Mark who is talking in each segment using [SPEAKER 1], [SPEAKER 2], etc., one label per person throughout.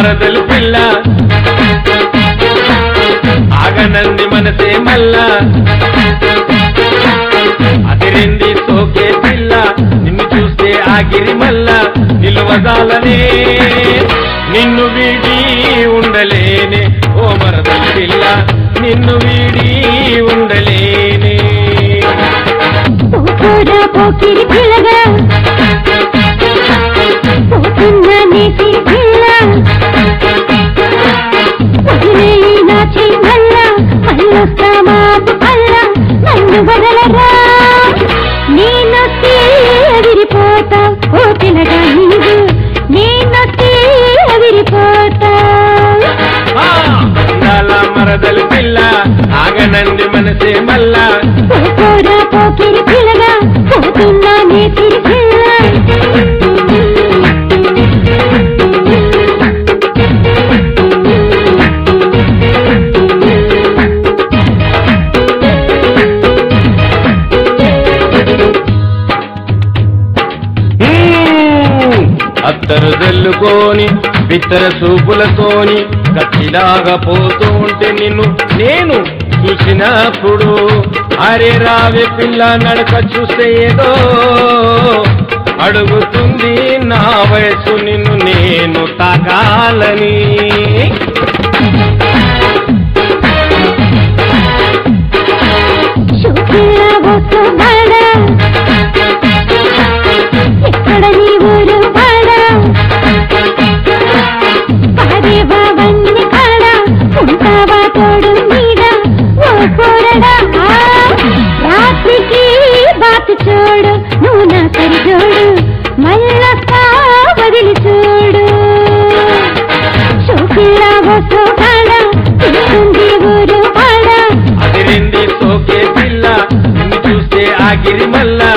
[SPEAKER 1] మరదలు పిల్ల ఆగనంది మనసే మల్లా అదిరింది సోకే పిల్ల నిన్ను చూస్తే ఆగిరి మల్ల నిలువదాలనే నిన్ను వీడి ఉండలేనే ఓ మరదలు పిల్ల నిన్ను వీడి ఉండలేనే
[SPEAKER 2] పోరా పోకిరి పిల్లగా పోతున్నా నేసిరి పిల్ల వదిలేయి నా చెయ్యల్ల మళ్ళొస్తా మాపు పల్ల నన్ను వదలరా నేనొస్తే ఎదిరిపోతా ఓ పిల్లగా నీవు నేనొస్తే ఎదిరిపోతా
[SPEAKER 1] ఆ, అందాల మరదలు పిల్ల ఆగనంది మనసే మల్లా
[SPEAKER 2] పోరా పోకిరి పిల్లగా పోతున్నా నేసిరి పిల్ల
[SPEAKER 1] మ్మ్. అత్తరు జల్లుకొని బిత్తర చూపులతోని కత్తిలాగా పోతూ ఉంటే నిన్ను నేను చూసినప్పుడు అరే రావే పిల్ల నడక చూస్తే ఏదో అడుగుతుంది నా వయసు నిన్ను నేను తాకాలని
[SPEAKER 2] శుక్ల వసువాడ ఎక్కడ నీ ఊరు వాడ పాడేవా వన్ని కాడ ఉంటావా తోడు నీడ ఓ కోరడా రాత్రికి బాతు చూడు నువ్వు నా సరిజోడు మళ్ళొస్తా వదిలి చూడు శుక్ల వసువాడ ఉంటుంది ఊరు వాడ
[SPEAKER 1] అదిరింది సోకే పిల్ల నిన్ను చూస్తే ఆగిరి మల్లా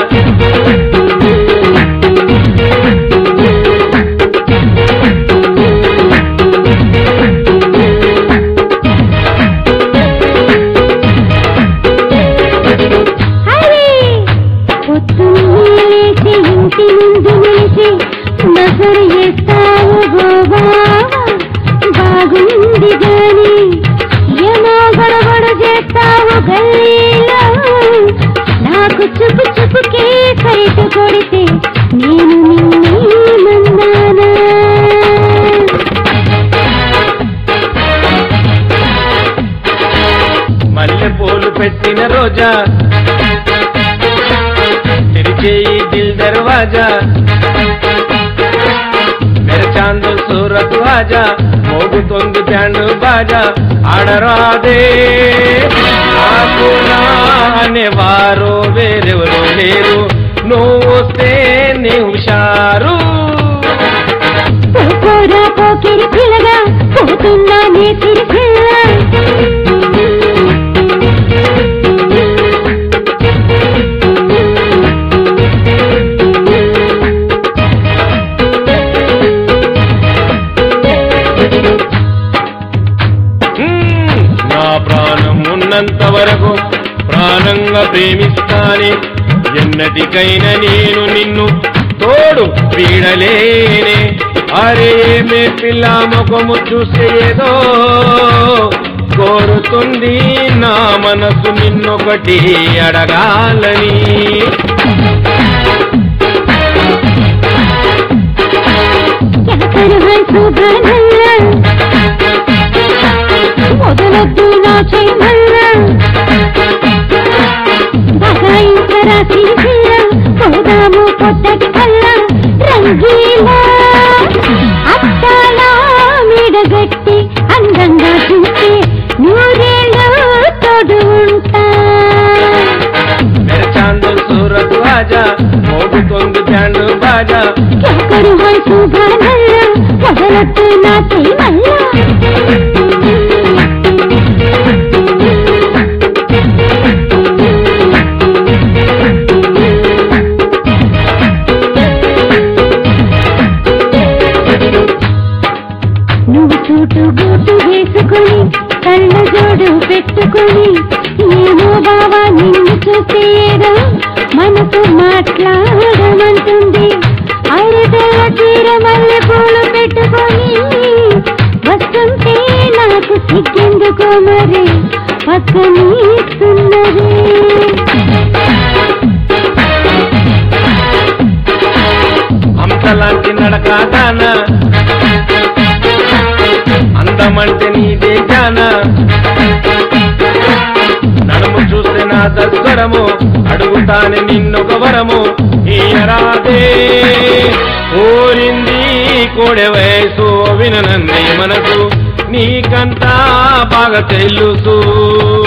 [SPEAKER 2] హరి పొద్దున్నే లేచి ఇంటి ముందు నిలిచి నజరు చేస్తావు గోవా బాగుంది గాని ఏమో గడబడ చేస్తావు గల్లీలో నాకు చుపు చుపుకే సైటు కొడితే నేను నిన్నే మన్నానా
[SPEAKER 1] మల్లె పూలు పెట్టిన రోజా తెరిచేయి దిల్ దర్వాజా మెరచాందు సూరత్ వాజా మోగుతోంది బ్యాండు బాజా ఆడరాదే నాకు నా అనేవారు వేరెవరు లేరు నువ్వు వస్తే నీ హుషారు
[SPEAKER 2] పోరా పోకిరి పిల్లగా పోతున్నా నీ సిరి పిల్ల
[SPEAKER 1] మ్మ్. నా ప్రాణం ఉన్నంత వరకు ప్రాణంగా ప్రేమిస్తానే ఎన్నటికైనా నేను నిన్ను తోడు వీడలేనే అరే మే పిల్ల ముఖము చూస్తే ఏదో కోరుతుంది నా మనసు నిన్నొకటి అడగాలని
[SPEAKER 2] ఎనకరు హంసు బ్రహ్మల్ల మొదలొద్దు నా చెయ్యల్ల బగాయించరా సిరి పిల్ల పోదాము పొద్దటి కల్ల రంగీలా అత్తాలా మీడగట్టి అందంగా చూస్తే నూరేళ్ళు తోడు ఉంటా
[SPEAKER 1] మెరచాందు సూరత్ వాజా మోగుతోంది బ్యాండు బాజా
[SPEAKER 2] ఎక్కడు హంసు బ్రహ్మల్ల మొదలొద్దు నా చెయ్యల్ల నువ్వు సూటు బూటు వేసుకొని కళ్ళ జోడు పెట్టుకొని ఏమో బావా నిన్ను చూస్తే ఏదో మనసు మాట్లాడమంటుంది ఐదు చీర మల్లె పూలు పెట్టుకొని మరి పక్కనే సున్నది
[SPEAKER 1] హంసలాంటి నడక దాన అందమంటే నీదే జాన నడుము చూస్తే నా దస్వరము అడుగుతానే నిన్నొక వరము ఈయరాదే కోరింది కోడె వయసు విననంది మనసు నీకంతా బాగా తెలుసు